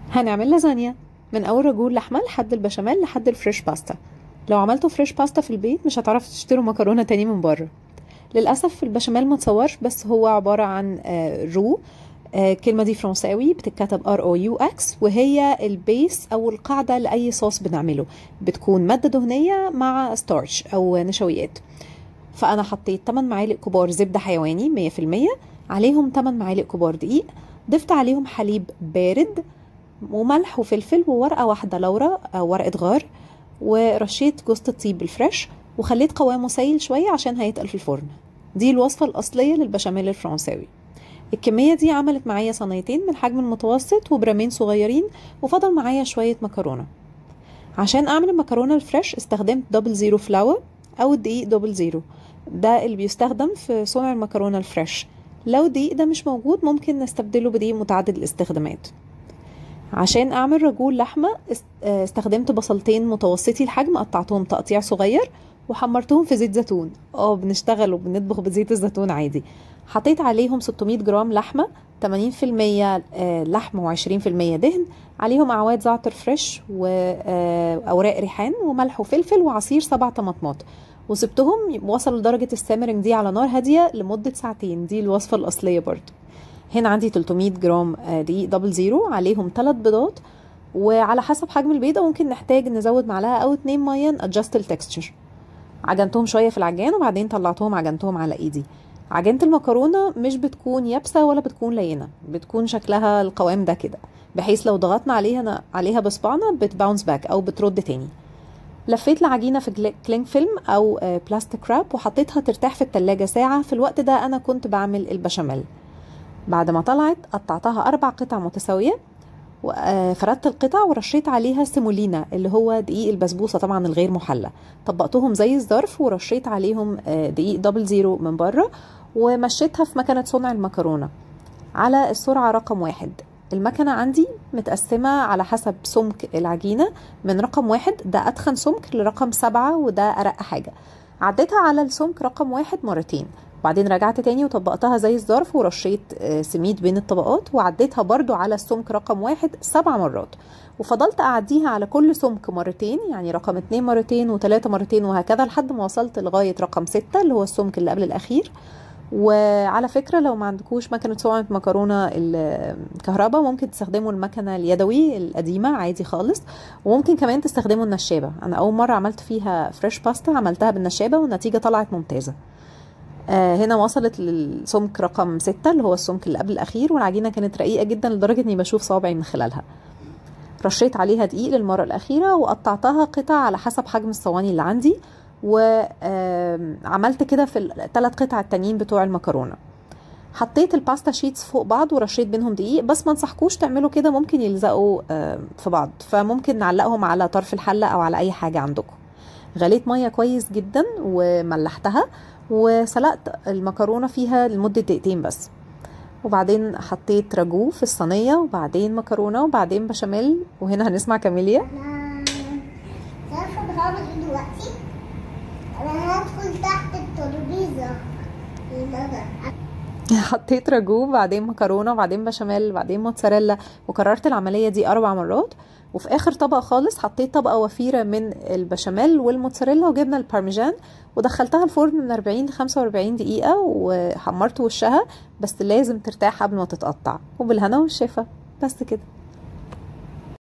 هنعمل لازانيا من اول رجول لحمه لحد البشاميل لحد الفريش باستا لو عملتوا فريش باستا في البيت مش هتعرفوا تشتروا مكرونه تاني من بره للاسف البشاميل ما تصورش بس هو عباره عن آه، رو آه، الكلمه دي فرنساوي بتتكتب ار او يو اكس وهي البيس او القاعده لاي صوص بنعمله بتكون ماده دهنيه مع ستارش او نشويات فانا حطيت 8 معالق كبار زبده حيواني 100% عليهم 8 معالق كبار دقيق ضفت عليهم حليب بارد وملح وفلفل وورقه واحده لورا او ورقه غار ورشيت جوز الطيب الفريش وخليت قوامه سايل شويه عشان هيتقل في الفرن دي الوصفه الاصليه للبشاميل الفرنساوي الكميه دي عملت معايا صينيتين من حجم المتوسط وبرامين صغيرين وفضل معايا شويه مكرونه عشان اعمل المكرونه الفريش استخدمت دبل زيرو فلاور او الدقيق دبل زيرو ده اللي بيستخدم في صنع المكرونه الفريش لو الدقيق ده مش موجود ممكن نستبدله بدقيق متعدد الاستخدامات عشان اعمل رجول لحمه است- آه، استخدمت بصلتين متوسطي الحجم قطعتهم تقطيع صغير وحمرتهم في زيت زيتون اه بنشتغل وبنطبخ بزيت الزيتون عادي حطيت عليهم 600 جرام لحمه 80% آه، لحمه و20% دهن عليهم اعواد زعتر فريش واوراق ريحان وملح وفلفل وعصير سبع طماطمات وسبتهم وصلوا لدرجه السامرنج دي على نار هاديه لمده ساعتين دي الوصفه الاصليه برضو هنا عندي 300 جرام آه، دقيق دبل زيرو عليهم 3 بيضات وعلى حسب حجم البيضة ممكن نحتاج نزود معلقة أو اتنين مية adjust التكستشر عجنتهم شوية في العجان وبعدين طلعتهم عجنتهم على ايدي عجينة المكرونة مش بتكون يابسة ولا بتكون لينة بتكون شكلها القوام ده كده بحيث لو ضغطنا عليها عليها بصبعنا بتباونس باك أو بترد تاني لفيت العجينة في جل- كلينج فيلم أو آه، بلاستيك راب وحطيتها ترتاح في التلاجة ساعة في الوقت ده أنا كنت بعمل البشاميل بعد ما طلعت قطعتها أربع قطع متساوية وفردت القطع ورشيت عليها سيمولينا اللي هو دقيق البسبوسة طبعا الغير محلى طبقتهم زي الظرف ورشيت عليهم آه، دقيق دبل زيرو من بره ومشيتها في مكنة صنع المكرونة على السرعة رقم واحد المكنة عندي متقسمة على حسب سمك العجينة من رقم واحد ده أتخن سمك لرقم سبعة وده أرق حاجة عديتها على السمك رقم واحد مرتين وبعدين رجعت تاني وطبقتها زي الظرف ورشيت آه، سميد بين الطبقات وعديتها برضو على السمك رقم واحد سبع مرات وفضلت أعديها على كل سمك مرتين يعني رقم اتنين مرتين وتلاتة مرتين وهكذا لحد ما وصلت لغاية رقم ستة اللي هو السمك اللي قبل الأخير وعلى فكرة لو ما عندكوش مكنة صنع مكرونة الكهرباء ممكن تستخدموا المكنة اليدوي القديمة عادي خالص وممكن كمان تستخدموا النشابة أنا أول مرة عملت فيها فريش باستا عملتها بالنشابة والنتيجة طلعت ممتازة آه، هنا وصلت للسمك رقم ستة اللي هو السمك اللي قبل الأخير والعجينة كانت رقيقة جدا لدرجة إني بشوف صوابعي من خلالها رشيت عليها دقيق للمرة الأخيرة وقطعتها قطع على حسب حجم الصواني اللي عندي وعملت كده في الثلاث قطع التانيين بتوع المكرونة حطيت الباستا شيتس فوق بعض ورشيت بينهم دقيق بس ما انصحكوش تعملوا كده ممكن يلزقوا آه، في بعض فممكن نعلقهم على طرف الحلة أو على أي حاجة عندكم غليت مية كويس جدا وملحتها وسلقت المكرونة فيها لمدة دقيقتين بس وبعدين حطيت راجو في الصينية وبعدين مكرونة وبعدين بشاميل وهنا هنسمع كاميليا انا عارفه بعمل ايه دلوقتي انا هدخل تحت الترابيزه للمدى حطيت راجو بعدين مكرونه وبعدين بشاميل وبعدين موتزاريلا وكررت العمليه دي اربع مرات وفي اخر طبق خالص حطيت طبقه وفيره من البشاميل والموتزاريلا وجبنه البارميجان ودخلتها الفرن من 40 ل 45 دقيقه وحمرت وشها بس لازم ترتاح قبل ما تتقطع وبالهنا والشفا بس كده